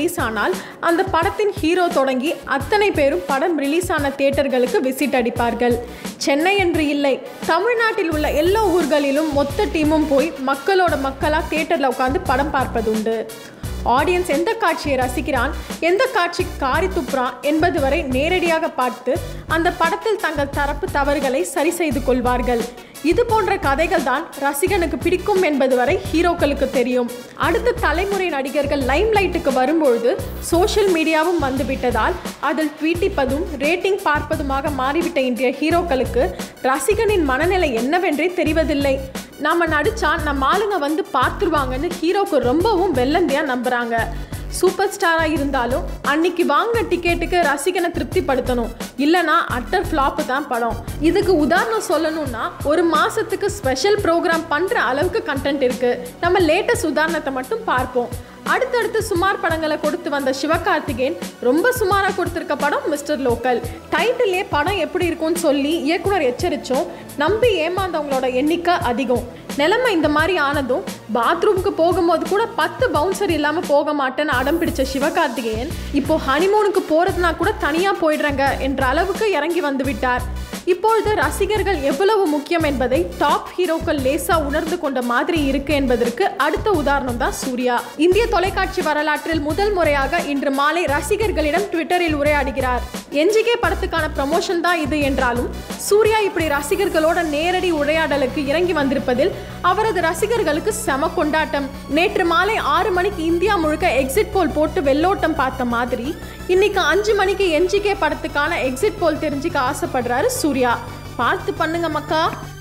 release ஆனால் அந்த படத்தின் ஹீரோ தொடங்கி அத்தனை பேரும் படம் ரிலீஸ் ஆன தியேட்டர்களுக்கு விசிட் அடிப்பார்கள் சென்னை என்று இல்லை தமிழ்நாட்டில் உள்ள எல்லா ஊர்களிலும் மொத்த டீமும் போய் மக்களோட மக்களாக தியேட்டரில் உட்காந்து படம் பார்ப்பதுண்டு ஆடியன்ஸ் எந்த காட்சியை ரசிக்கிறான் எந்த காட்சி காரி துப்புறான் என்பது வரை நேரடியாக பார்த்து அந்த படத்தில் தங்கள் தரப்பு தவறுகளை சரி செய்து கொள்வார்கள் இது போன்ற கதைகள் தான் ரசிகனுக்கு பிடிக்கும் என்பது வரை ஹீரோக்களுக்கு தெரியும் அடுத்த தலைமுறை நடிகர்கள் லைம் லைட்டுக்கு வரும்பொழுது சோஷியல் மீடியாவும் வந்துவிட்டதால் அதில் ட்வீட்டிப்பதும் ரேட்டிங் பார்ப்பதுமாக மாறிவிட்ட இன்றைய ஹீரோக்களுக்கு ரசிகனின் மனநிலை என்னவென்றே தெரிவதில்லை நம்ம நடிச்சா நம்ம ஆளுங்க வந்து பார்த்துருவாங்கன்னு ஹீரோக்கு ரொம்பவும் வெள்ளந்தியா நம்புறாங்க சூப்பர் ஸ்டாராக இருந்தாலும் அன்னைக்கு வாங்க டிக்கெட்டுக்கு ரசிகனை திருப்திப்படுத்தணும் இல்லைனா அட்டர் ஃப்ளாப்பு தான் படம் இதுக்கு உதாரணம் சொல்லணும்னா ஒரு மாதத்துக்கு ஸ்பெஷல் ப்ரோக்ராம் பண்ணுற அளவுக்கு கண்டென்ட் இருக்குது நம்ம லேட்டஸ்ட் உதாரணத்தை மட்டும் பார்ப்போம் அடுத்தடுத்து சுமார் படங்களை கொடுத்து வந்த சிவகார்த்திகேயன் ரொம்ப சுமாராக கொடுத்துருக்க படம் மிஸ்டர் லோக்கல் டைட்டிலே படம் எப்படி இருக்கும்னு சொல்லி இயக்குனர் எச்சரித்தோம் நம்பி ஏமாந்தவங்களோட எண்ணிக்கை அதிகம் நிலைமை இந்த மாதிரி ஆனதும் பாத்ரூமுக்கு போகும்போது கூட பத்து பவுன்சர் இல்லாமல் போக மாட்டேன்னு அடம் பிடிச்ச சிவகார்த்திகேயன் இப்போ ஹனிமூனுக்கு போகிறதுனா கூட தனியாக போயிடுறேங்க என்ற அளவுக்கு இறங்கி வந்து விட்டார் இப்பொழுது ரசிகர்கள் எவ்வளவு முக்கியம் என்பதை டாப் ஹீரோக்கள் லேசா உணர்ந்து கொண்ட மாதிரி இருக்கு என்பதற்கு அடுத்த உதாரணம் தான் சூர்யா இந்திய தொலைக்காட்சி வரலாற்றில் முதல் முறையாக இன்று மாலை ரசிகர்களிடம் ட்விட்டரில் உரையாடுகிறார் என்ஜிகே படத்துக்கான ப்ரமோஷன் தான் இது என்றாலும் சூர்யா இப்படி ரசிகர்களோட நேரடி உரையாடலுக்கு இறங்கி வந்திருப்பதில் அவரது ரசிகர்களுக்கு செம கொண்டாட்டம் நேற்று மாலை ஆறு மணிக்கு இந்தியா முழுக்க எக்ஸிட் போல் போட்டு வெள்ளோட்டம் பார்த்த மாதிரி இன்னைக்கு அஞ்சு மணிக்கு என்ஜிகே படத்துக்கான எக்ஸிட் போல் தெரிஞ்சுக்க ஆசைப்படுறாரு சூர்யா பார்த்து பண்ணுங்க மக்கா